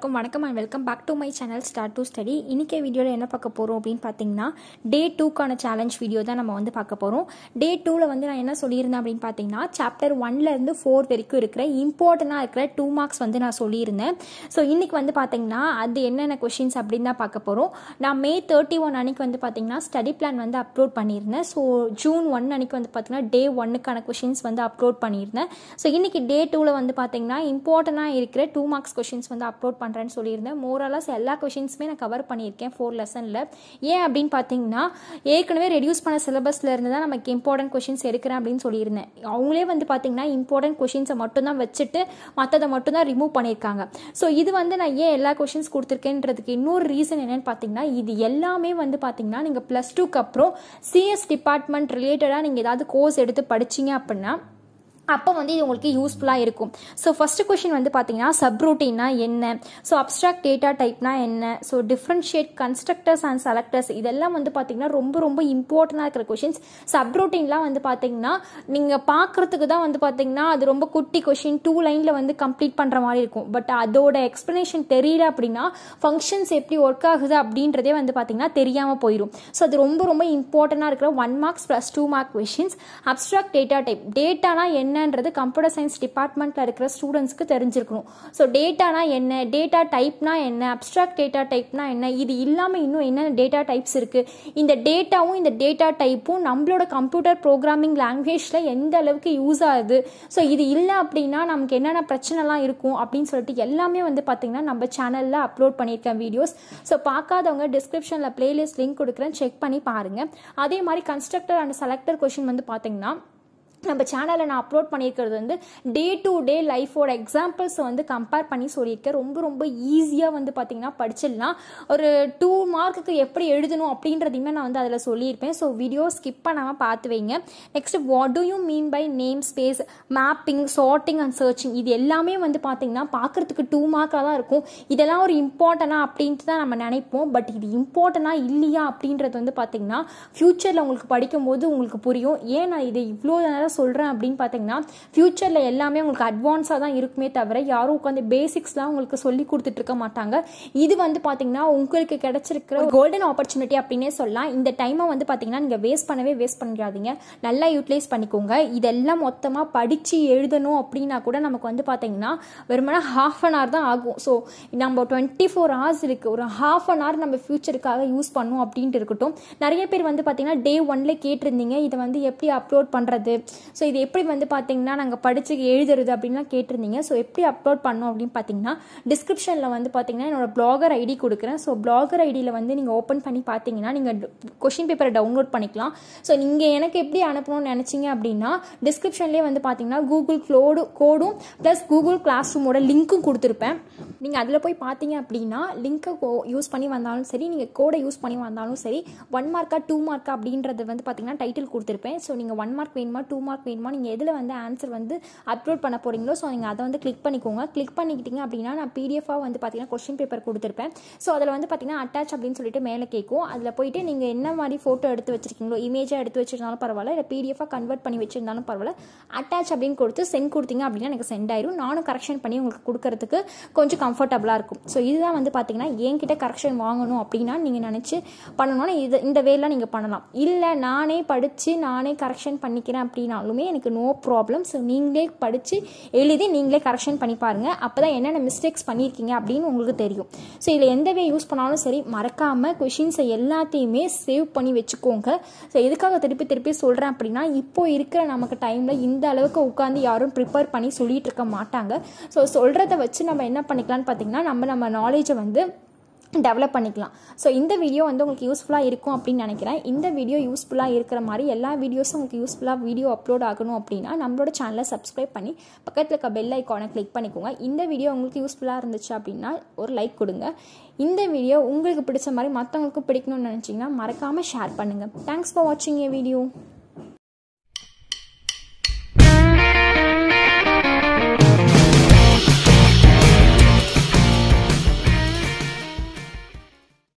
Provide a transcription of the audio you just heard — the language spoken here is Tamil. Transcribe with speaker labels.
Speaker 1: எல்லாருக்கும் வணக்கம் and welcome back to my channel start to study இன்றைக்கி வீடியோவில் என்ன பார்க்க போகிறோம் அப்படின்னு பார்த்தீங்கன்னா டே டூக்கான சேலஞ்ச் வீடியோ தான் நம்ம வந்து பார்க்க போகிறோம் டே டூவில் வந்து நான் என்ன சொல்லியிருந்தேன் அப்படின்னு பார்த்தீங்கன்னா சாப்டர் ஒன்லேருந்து ஃபோர் வரைக்கும் இருக்கிற இம்பார்ட்டண்ட்டாக இருக்கிற டூ மார்க்ஸ் வந்து நான் சொல்லியிருந்தேன் ஸோ இன்றைக்கி வந்து பார்த்தீங்கன்னா அது என்னென்ன கொஷின்ஸ் அப்படின்னு தான் பார்க்க போகிறோம் நான் மே தேர்ட்டி ஒன் அன்னைக்கு வந்து பார்த்தீங்கன்னா ஸ்டடி பிளான் வந்து அப்லோட் பண்ணியிருந்தேன் ஸோ ஜூன் ஒன் அன்னைக்கு வந்து பார்த்தீங்கன்னா டே ஒன்னுக்கான கொஷின்ஸ் வந்து அப்லோட் பண்ணியிருந்தேன் ஸோ இன்றைக்கி டே டூவில் வந்து பார்த்தீங்கன்னா இம்பார்ட்டண்ட்டாக இருக்கிற டூ மார்க்ஸ் கொஷின்ஸ் வந்து அப்லோட் பண்ணுறேன்னு சொல்லியிருந்தேன் மோரலாஸ் எல்லா கொஷின்ஸுமே நான் கவர் பண்ணியிருக்கேன் ஃபோர் லெசனில் ஏன் அப்படின்னு பார்த்தீங்கன்னா ஏற்கனவே ரெடியூஸ் பண்ண சிலபஸில் இருந்து தான் நமக்கு இம்பார்ட்டன்ட் கொஷின்ஸ் எடுக்கிறேன் அப்படின்னு சொல்லியிருந்தேன் அவங்களே வந்து பார்த்தீங்கன்னா இம்பார்ட்டன்ட் கொஷின்ஸை மட்டும் தான் வச்சுட்டு மற்றதை மட்டும் தான் ரிமூவ் பண்ணியிருக்காங்க ஸோ இது வந்து நான் ஏன் எல்லா கொஷின்ஸ் கொடுத்துருக்கேன்றதுக்கு இன்னொரு ரீசன் என்னன்னு பார்த்தீங்கன்னா இது எல்லாமே வந்து பார்த்தீங்கன்னா நீங்கள் ப்ளஸ் டூக்கு அப்புறம் சிஎஸ் டிபார்ட்மெண்ட் ரிலேட்டடாக நீங்கள் ஏதாவது கோர்ஸ் எடுத்து படிச்சீங்க அப்படின்னா அப்போ வந்து இது உங்களுக்கு யூஸ்ஃபுல்லாக இருக்கும் ஸோ ஃபஸ்ட்டு கொஷின் வந்து பார்த்தீங்கன்னா சப்ரூட்டின்னா என்ன ஸோ அப்ட்ராக்ட் டேட்டா டைப்னா என்ன so differentiate constructors and selectors இதெல்லாம் வந்து பார்த்தீங்கன்னா ரொம்ப ரொம்ப இம்பார்ட்டண்டாக இருக்கிற கொஷின்ஸ் சப்ரூட்டின்லாம் வந்து பார்த்தீங்கன்னா நீங்கள் பார்க்குறதுக்கு தான் வந்து பார்த்தீங்கன்னா அது ரொம்ப குட்டி கொஷின் டூ லைனில் வந்து கம்ப்ளீட் பண்ணுற மாதிரி இருக்கும் பட் அதோட எக்ஸ்ப்ளனேஷன் தெரியல அப்படின்னா ஃபங்க்ஷன்ஸ் எப்படி ஒர்க் ஆகுது அப்படின்றதே வந்து பார்த்தீங்கன்னா தெரியாமல் போயிடும் ஸோ அது ரொம்ப ரொம்ப இம்பார்ட்டண்டாக இருக்கிற one marks plus two mark questions abstract data type டேட்டானா என்ன என்னன்றது கம்ப்யூட்டர் சயின்ஸ் டிபார்ட்மெண்ட்டில் இருக்கிற ஸ்டூடெண்ட்ஸ்க்கு தெரிஞ்சிருக்கணும் ஸோ டேட்டானா என்ன டேட்டா டைப்னா என்ன அப்ட்ராக்ட் டேட்டா டைப்னா என்ன இது இல்லாமல் இன்னும் என்னென்ன டேட்டா டைப்ஸ் இருக்குது இந்த டேட்டாவும் இந்த டேட்டா டைப்பும் நம்மளோட கம்ப்யூட்டர் ப்ரோக்ராமிங் லாங்குவேஜில் எந்த அளவுக்கு யூஸ் ஆகுது ஸோ இது இல்லை அப்படின்னா நமக்கு என்னென்ன பிரச்சனைலாம் இருக்கும் அப்படின்னு சொல்லிட்டு எல்லாமே வந்து பார்த்திங்கன்னா நம்ம சேனலில் அப்லோட் பண்ணியிருக்கேன் வீடியோஸ் ஸோ பார்க்காதவங்க டிஸ்கிரிப்ஷனில் பிளேலிஸ்ட் லிங்க் கொடுக்குறேன் செக் பண்ணி பாருங்கள் அதே மாதிரி கன்ஸ்ட்ரக்டர் அண்ட் செலக்டர் கொஷின் வந்து பார்த்திங்கன்னா நம்ம சேனலில் நான் அப்லோட் பண்ணியிருக்கிறது வந்து டே டு டே லைஃபோட எக்ஸாம்பிள்ஸை வந்து கம்பேர் பண்ணி சொல்லியிருக்கேன் ரொம்ப ரொம்ப ஈஸியாக வந்து பார்த்திங்கன்னா படிச்சிடலாம் ஒரு டூ மார்க்குக்கு எப்படி எழுதணும் அப்படின்றதையுமே நான் வந்து அதில் சொல்லியிருப்பேன் ஸோ வீடியோ ஸ்கிப் பண்ணாமல் பார்த்து வைங்க next what do you mean by namespace mapping sorting and searching இது எல்லாமே வந்து பார்த்திங்கன்னா பார்க்குறதுக்கு டூ மார்க்காக தான் இருக்கும் இதெல்லாம் ஒரு இம்பார்ட்டனா அப்படின்ட்டு தான் நம்ம நினைப்போம் பட் இது இம்பார்ட்டனா இல்லையா அப்படின்றது வந்து பார்த்திங்கன்னா ஃப்யூச்சரில் உங்களுக்கு படிக்கும்போது உங்களுக்கு புரியும் ஏன் நான் இதை இவ்வளோ நேரம் சொல்கிறேன் அப்படின்னு பார்த்தீங்கன்னா ஃப்யூச்சரில் எல்லாமே உங்களுக்கு அட்வான்ஸாக தான் இருக்குமே தவிர யாரும் உட்காந்து பேசிக்ஸ்லாம் உங்களுக்கு சொல்லி கொடுத்துட்டு இருக்க மாட்டாங்க இது வந்து பார்த்தீங்கன்னா உங்களுக்கு கிடைச்சிருக்கிற கோல்டன் ஆப்பர்ச்சுனிட்டி அப்படின்னே சொல்லலாம் இந்த டைமை வந்து பார்த்தீங்கன்னா நீங்கள் வேஸ்ட் பண்ணவே வேஸ்ட் பண்ணிடாதீங்க நல்லா யூட்டிலைஸ் பண்ணிக்கோங்க இதெல்லாம் மொத்தமாக படித்து எழுதணும் அப்படின்னா கூட நமக்கு வந்து பார்த்தீங்கன்னா வெறுமனா ஹாஃப் அன் ஹவர் தான் ஆகும் ஸோ நம்ம டுவெண்ட்டி ஃபோர் ஹவர்ஸ் இருக்குது ஒரு ஹாஃப் அன் ஹவர் நம்ம ஃப்யூச்சருக்காக யூஸ் பண்ணும் அப்படின்ட்டு இருக்கட்டும் நிறைய பேர் வந்து பார்த்தீங்கன்னா டே ஒன்ல கேட்டிருந்தீங்க இதை வந்து எப்படி அப்லோட் பண்ணுறது ஸோ இது எப்படி வந்து பார்த்தீங்கன்னா நாங்கள் படித்து எழுதுறது அப்படின்லாம் கேட்டிருந்தீங்க ஸோ எப்படி அப்லோட் பண்ணோம் அப்படின்னு பார்த்தீங்கன்னா டிஸ்கிரிப்ஷனில் வந்து பார்த்தீங்கன்னா என்னோட பிளாகர் ஐடி கொடுக்குறேன் ஸோ பிளாகர் ஐடியில் வந்து நீங்கள் ஓப்பன் பண்ணி பார்த்தீங்கன்னா நீங்கள் கொஷின் பேப்பரை டவுன்லோட் பண்ணிக்கலாம் ஸோ நீங்கள் எனக்கு எப்படி அனுப்பணும்னு நினச்சிங்க அப்படின்னா டிஸ்கிரிப்ஷன்லேயே வந்து பார்த்தீங்கன்னா கூகுள் க்ளோடு கோடும் ப்ளஸ் கூகுள் கிளாஸ் ரூமோட லிங்க்கும் கொடுத்துருப்பேன் நீங்கள் அதில் போய் பார்த்தீங்க அப்படின்னா லிங்க்கை யூஸ் பண்ணி வந்தாலும் சரி நீங்கள் கோடை யூஸ் பண்ணி வந்தாலும் சரி ஒன் மார்க்கா டூ மார்க்கா அப்படின்றது வந்து பார்த்தீங்கன்னா டைட்டில் கொடுத்துருப்பேன் ஸோ நீங்கள் ஒன் மார்க் வேணுமா டூ மார்க் வேணுமா நீங்கள் எதில் வந்து ஆன்சர் வந்து அப்லோட் பண்ண போகிறீங்களோ ஸோ நீங்கள் அதை வந்து கிளிக் பண்ணிக்கோங்க கிளிக் பண்ணிக்கிட்டீங்க அப்படின்னா நான் பிடிஎஃபாக வந்து பார்த்தீங்கன்னா கொஸ்டின் பேப்பர் கொடுத்துருப்பேன் ஸோ அதில் வந்து பார்த்தீங்கன்னா அட்டாச் அப்படின்னு சொல்லிட்டு மேலே கேட்கும் அதில் போயிட்டு நீங்கள் என்ன மாதிரி ஃபோட்டோ எடுத்து வச்சிருக்கீங்களோ இமேஜாக எடுத்து வச்சிருந்தாலும் பரவாயில்ல இல்லை பிடிஎஃபாக கன்வெர்ட் பண்ணி வச்சிருந்தாலும் பரவாயில்ல அட்டாச் அப்படின்னு கொடுத்து சென்ட் கொடுத்தீங்க அப்படின்னா எனக்கு சென்ட் ஆயிரும் நானும் கரெக்ஷன் பண்ணி உங்களுக்கு கொடுக்கறதுக்கு கொஞ்சம் கம்ஃபர்டபுளாக இருக்கும் ஸோ இதுதான் வந்து பார்த்தீங்கன்னா என்கிட்ட கரெக்ஷன் வாங்கணும் அப்படின்னா நீங்கள் நினச்சி பண்ணணும்னா இது இந்த வேலாம் நீங்கள் பண்ணலாம் இல்லை நானே படித்து நானே கரெக்ஷன் பண்ணிக்கிறேன் அப்படின்னாலுமே எனக்கு நோ ப்ராப்ளம் ஸோ நீங்களே படித்து எழுதி நீங்களே கரெக்ஷன் பண்ணி பாருங்கள் அப்போ தான் என்னென்ன மிஸ்டேக்ஸ் பண்ணியிருக்கீங்க அப்படின்னு உங்களுக்கு தெரியும் ஸோ இதில் எந்த வே யூஸ் பண்ணாலும் சரி மறக்காமல் கொஷின்ஸை எல்லாத்தையுமே சேவ் பண்ணி வச்சுக்கோங்க ஸோ எதுக்காக திருப்பி திருப்பி சொல்கிறேன் அப்படின்னா இப்போ இருக்கிற நமக்கு டைமில் இந்த அளவுக்கு உட்காந்து யாரும் ப்ரிப்பேர் பண்ணி சொல்லிட்டு இருக்க மாட்டாங்க ஸோ சொல்கிறத வச்சு நம்ம என்ன பண்ணிக்கலாம்னு பார்த்தீங்கன்னா நம்ம நம்ம நாலேஜை வந்து டெவலப் பண்ணிக்கலாம் ஸோ இந்த வீடியோ வந்து உங்களுக்கு யூஸ்ஃபுல்லாக இருக்கும் அப்படின்னு நினைக்கிறேன் இந்த வீடியோ யூஸ்ஃபுல்லாக இருக்கிற மாதிரி எல்லா வீடியோஸும் உங்களுக்கு யூஸ்ஃபுல்லாக வீடியோ அப்லோட் ஆகணும் அப்படின்னா நம்மளோட சேனலை சப்ஸ்கிரைப் பண்ணி பக்கத்தில் இருக்க பெல் ஐக்கானை கிளிக் பண்ணிக்கோங்க இந்த வீடியோ உங்களுக்கு யூஸ்ஃபுல்லாக இருந்துச்சு அப்படின்னா ஒரு லைக் கொடுங்க இந்த வீடியோ உங்களுக்கு பிடிச்ச மாதிரி மற்றவங்களுக்கும் பிடிக்கணும்னு நினச்சிங்கன்னா மறக்காமல் ஷேர் பண்ணுங்கள் தேங்க்ஸ் ஃபார் வாட்சிங் ஏ வீடியோ